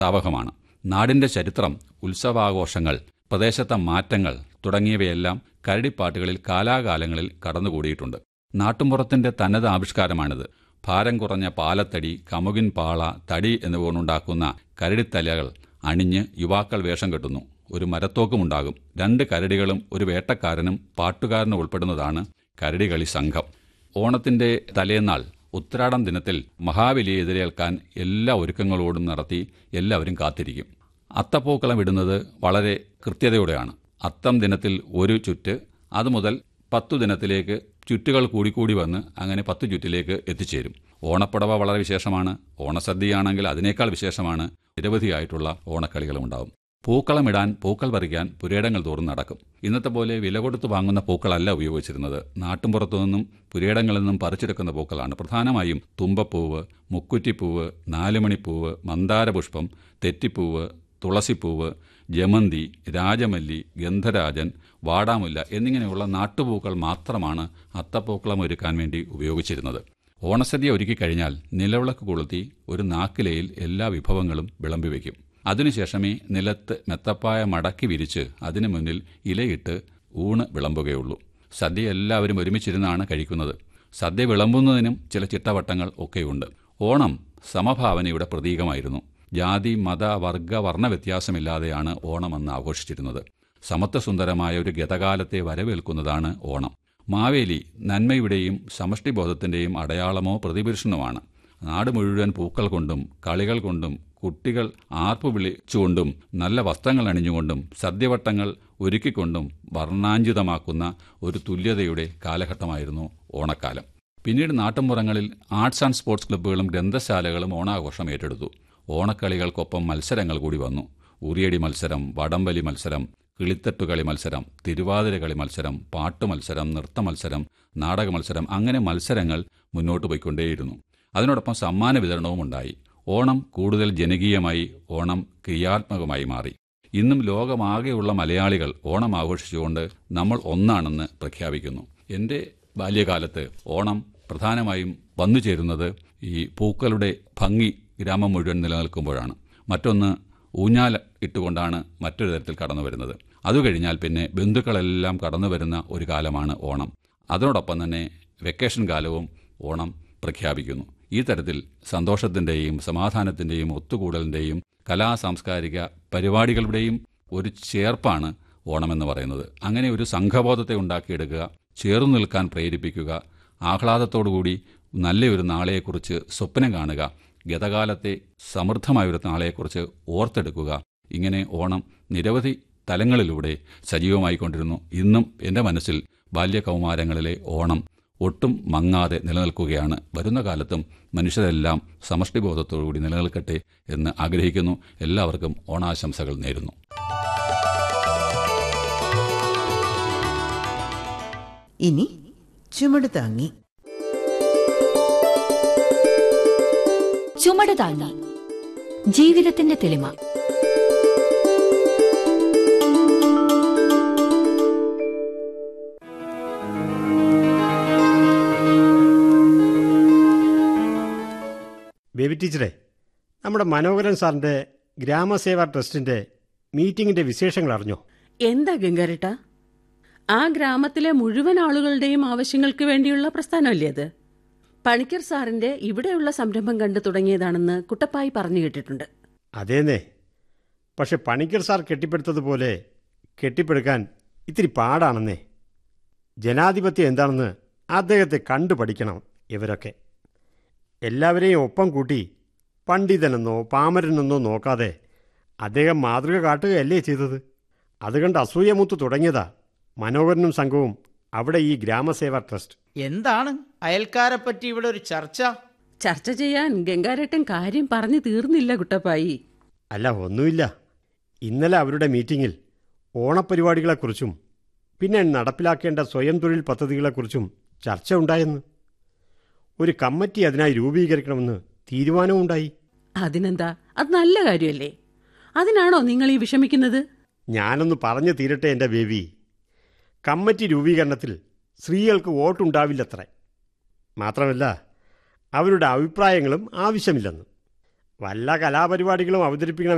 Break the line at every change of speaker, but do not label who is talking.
താവകമാണ് നാടിന്റെ ചരിത്രം ഉത്സവാഘോഷങ്ങൾ പ്രദേശത്തെ മാറ്റങ്ങൾ തുടങ്ങിയവയെല്ലാം കരടിപ്പാട്ടുകളിൽ കാലാകാലങ്ങളിൽ കടന്നുകൂടിയിട്ടുണ്ട് നാട്ടുമ്പുറത്തിന്റെ തനത് ആവിഷ്കാരമാണിത് ഭാരം കുറഞ്ഞ പാലത്തടി കമുകിൻ പാള തടി എന്നിവ കൊണ്ടുണ്ടാക്കുന്ന കരടിത്തലകൾ അണിഞ്ഞ് യുവാക്കൾ വേഷം കെട്ടുന്നു ഒരു മരത്തോക്കുമുണ്ടാകും രണ്ട് കരടികളും ഒരു വേട്ടക്കാരനും പാട്ടുകാരനും ഉൾപ്പെടുന്നതാണ് കരടികളി സംഘം ഓണത്തിന്റെ തലേന്നാൾ ഉത്രാടം ദിനത്തിൽ മഹാബലിയെ എതിരേൽക്കാൻ എല്ലാ ഒരുക്കങ്ങളോടും നടത്തി എല്ലാവരും കാത്തിരിക്കും അത്തപ്പൂക്കളം ഇടുന്നത് വളരെ കൃത്യതയോടെയാണ് അത്തം ദിനത്തിൽ ഒരു ചുറ്റ് അതുമുതൽ പത്തു ദിനത്തിലേക്ക് ചുറ്റുകൾ കൂടിക്കൂടി വന്ന് അങ്ങനെ പത്ത് ചുറ്റിലേക്ക് എത്തിച്ചേരും ഓണപ്പടവ വളരെ വിശേഷമാണ് ഓണസദ്യയാണെങ്കിൽ അതിനേക്കാൾ വിശേഷമാണ് നിരവധിയായിട്ടുള്ള ഓണക്കളികളും ഉണ്ടാവും പൂക്കളമിടാൻ പൂക്കൾ പറിക്കാൻ പുരയിടങ്ങൾ തോറും നടക്കും ഇന്നത്തെ പോലെ വില കൊടുത്ത് വാങ്ങുന്ന പൂക്കളല്ല ഉപയോഗിച്ചിരുന്നത് നാട്ടുമ്പുറത്തു നിന്നും പുരയിടങ്ങളിൽ നിന്നും പറിച്ചെടുക്കുന്ന പൂക്കളാണ് പ്രധാനമായും തുമ്പപ്പൂവ് മുക്കുറ്റിപ്പൂവ് നാലുമണിപ്പൂവ് മന്ദാരപുഷ്പം തെറ്റിപ്പൂവ് തുളസിപ്പൂവ് ജമന്തി രാജമല്ലി ഗന്ധരാജൻ വാടാമുല്ല എന്നിങ്ങനെയുള്ള നാട്ടുപൂക്കൾ മാത്രമാണ് അത്തപ്പൂക്കളം ഒരുക്കാൻ വേണ്ടി ഉപയോഗിച്ചിരുന്നത് ഓണസദ്യ ഒരുക്കി കഴിഞ്ഞാൽ നിലവിളക്ക് കൊളുത്തി ഒരു നാക്കിലയിൽ എല്ലാ വിഭവങ്ങളും വിളമ്പി വയ്ക്കും അതിനുശേഷമേ നിലത്ത് മെത്തപ്പായ മടക്കി വിരിച്ച് അതിനു മുന്നിൽ ഇലയിട്ട് ഊണ് വിളമ്പുകയുള്ളൂ സദ്യ എല്ലാവരും ഒരുമിച്ചിരുന്നാണ് കഴിക്കുന്നത് സദ്യ വിളമ്പുന്നതിനും ചില ചിട്ടവട്ടങ്ങൾ ഒക്കെയുണ്ട് ഓണം സമഭാവനയുടെ പ്രതീകമായിരുന്നു ജാതി മത വർഗ വർണ്ണ വ്യത്യാസമില്ലാതെയാണ് ഓണമെന്ന് ആഘോഷിച്ചിരുന്നത് സമത്വസുന്ദരമായ ഒരു ഗതകാലത്തെ വരവേൽക്കുന്നതാണ് ഓണം മാവേലി നന്മയുടെയും സമഷ്ടിബോധത്തിന്റെയും അടയാളമോ പ്രതിപുരുഷനുമാണ് നാട് മുഴുവൻ പൂക്കൾ കൊണ്ടും കളികൾ കൊണ്ടും കുട്ടികൾ ആർപ്പു വിളിച്ചുകൊണ്ടും നല്ല വസ്ത്രങ്ങൾ അണിഞ്ഞുകൊണ്ടും സദ്യവട്ടങ്ങൾ ഒരുക്കിക്കൊണ്ടും വർണ്ണാഞ്ചിതമാക്കുന്ന ഒരു തുല്യതയുടെ കാലഘട്ടമായിരുന്നു ഓണക്കാലം പിന്നീട് നാട്ടുമ്പുറങ്ങളിൽ ആർട്സ് ആൻഡ് സ്പോർട്സ് ക്ലബ്ബുകളും ഗ്രന്ഥശാലകളും ഓണാഘോഷം ഏറ്റെടുത്തു ഓണക്കളികൾക്കൊപ്പം മത്സരങ്ങൾ കൂടി വന്നു ഉറിയടി മത്സരം വടംവലി മത്സരം കിളിത്തട്ടുകളി മത്സരം തിരുവാതിര കളി മത്സരം പാട്ട് മത്സരം നൃത്ത മത്സരം നാടക മത്സരം അങ്ങനെ മത്സരങ്ങൾ മുന്നോട്ട് പോയിക്കൊണ്ടേയിരുന്നു അതിനോടൊപ്പം സമ്മാന വിതരണവും ഉണ്ടായി ഓണം കൂടുതൽ ജനകീയമായി ഓണം ക്രിയാത്മകമായി മാറി ഇന്നും ലോകമാകെയുള്ള മലയാളികൾ ഓണം ആഘോഷിച്ചുകൊണ്ട് നമ്മൾ ഒന്നാണെന്ന് പ്രഖ്യാപിക്കുന്നു എൻ്റെ ബാല്യകാലത്ത് ഓണം പ്രധാനമായും വന്നു ചേരുന്നത് ഈ പൂക്കളുടെ ഭംഗി ഗ്രാമം മുഴുവൻ നിലനിൽക്കുമ്പോഴാണ് മറ്റൊന്ന് ഊഞ്ഞാൽ ഇട്ടുകൊണ്ടാണ് മറ്റൊരു തരത്തിൽ കടന്നു വരുന്നത് അത് കഴിഞ്ഞാൽ പിന്നെ ബന്ധുക്കളെല്ലാം കടന്നു വരുന്ന ഒരു കാലമാണ് ഓണം അതോടൊപ്പം തന്നെ വെക്കേഷൻ കാലവും ഓണം പ്രഖ്യാപിക്കുന്നു ഈ തരത്തിൽ സന്തോഷത്തിൻ്റെയും സമാധാനത്തിൻ്റെയും ഒത്തുകൂടലിൻ്റെയും കലാ സാംസ്കാരിക പരിപാടികളുടെയും ഒരു ചേർപ്പാണ് ഓണമെന്ന് പറയുന്നത് അങ്ങനെ ഒരു സംഘബോധത്തെ ഉണ്ടാക്കിയെടുക്കുക ചേർന്നു നിൽക്കാൻ പ്രേരിപ്പിക്കുക ആഹ്ലാദത്തോടുകൂടി നല്ലൊരു നാളെയെക്കുറിച്ച് സ്വപ്നം കാണുക ഗതകാലത്തെ സമൃദ്ധമായൊരു നാളെയെക്കുറിച്ച് ഓർത്തെടുക്കുക ഇങ്ങനെ ഓണം നിരവധി തലങ്ങളിലൂടെ സജീവമായിക്കൊണ്ടിരുന്നു ഇന്നും എൻ്റെ മനസ്സിൽ ബാല്യകൗമാരങ്ങളിലെ ഓണം ഒട്ടും മങ്ങാതെ നിലനിൽക്കുകയാണ് വരുന്ന കാലത്തും മനുഷ്യരെല്ലാം സമഷ്ടിബോധത്തോടുകൂടി നിലനിൽക്കട്ടെ എന്ന് ആഗ്രഹിക്കുന്നു എല്ലാവർക്കും ഓണാശംസകൾ നേരുന്നു
ഇനി ചുമട് താങ്ങി
ചുമട് താങ്ങി ജീവിതത്തിന്റെ തെളിമ
ബേബി ടീച്ചറെ നമ്മുടെ മനോഹരൻ സാറിന്റെ ഗ്രാമസേവാ ട്രസ്റ്റിന്റെ മീറ്റിംഗിന്റെ വിശേഷങ്ങൾ അറിഞ്ഞോ
എന്താ ഗംഗാരട്ട ആ ഗ്രാമത്തിലെ മുഴുവൻ ആളുകളുടെയും ആവശ്യങ്ങൾക്ക് വേണ്ടിയുള്ള പ്രസ്ഥാനമല്ലേ അത് പണിക്കർ സാറിന്റെ ഇവിടെയുള്ള സംരംഭം കണ്ടു തുടങ്ങിയതാണെന്ന് കുട്ടപ്പായി പറഞ്ഞു കേട്ടിട്ടുണ്ട്
അതേന്നേ പക്ഷെ പണിക്കർ സാർ കെട്ടിപ്പടുത്തതുപോലെ കെട്ടിപ്പടുക്കാൻ ഇത്തിരി പാടാണെന്നേ ജനാധിപത്യം എന്താണെന്ന് അദ്ദേഹത്തെ കണ്ടു പഠിക്കണം ഇവരൊക്കെ എല്ലാവരെയും ഒപ്പം കൂട്ടി പണ്ഡിതനെന്നോ പാമരനെന്നോ നോക്കാതെ അദ്ദേഹം മാതൃക കാട്ടുകയല്ലേ ചെയ്തത് അതുകണ്ട് അസൂയമൂത്ത് തുടങ്ങിയതാ മനോഹരനും സംഘവും അവിടെ ഈ ഗ്രാമസേവാ ട്രസ്റ്റ്
എന്താണ് അയൽക്കാരെ പറ്റി ഇവിടെ ഒരു ചർച്ച
ചർച്ച ചെയ്യാൻ ഗംഗാരട്ടൻ കാര്യം പറഞ്ഞു തീർന്നില്ല കുട്ടപ്പായി
അല്ല ഒന്നുമില്ല ഇന്നലെ അവരുടെ മീറ്റിംഗിൽ ഓണപരിപാടികളെക്കുറിച്ചും പിന്നെ നടപ്പിലാക്കേണ്ട സ്വയം തൊഴിൽ പദ്ധതികളെക്കുറിച്ചും ചർച്ച ഉണ്ടായെന്ന് ഒരു കമ്മിറ്റി അതിനായി രൂപീകരിക്കണമെന്ന് തീരുമാനവും ഉണ്ടായി
അതിനെന്താ അത് നല്ല കാര്യമല്ലേ അതിനാണോ നിങ്ങൾ ഈ വിഷമിക്കുന്നത്
ഞാനൊന്ന് പറഞ്ഞു തീരട്ടെ എൻ്റെ ബേബി കമ്മിറ്റി രൂപീകരണത്തിൽ സ്ത്രീകൾക്ക് വോട്ടുണ്ടാവില്ലത്രേ മാത്രമല്ല അവരുടെ അഭിപ്രായങ്ങളും ആവശ്യമില്ലെന്ന് വല്ല കലാപരിപാടികളും അവതരിപ്പിക്കണം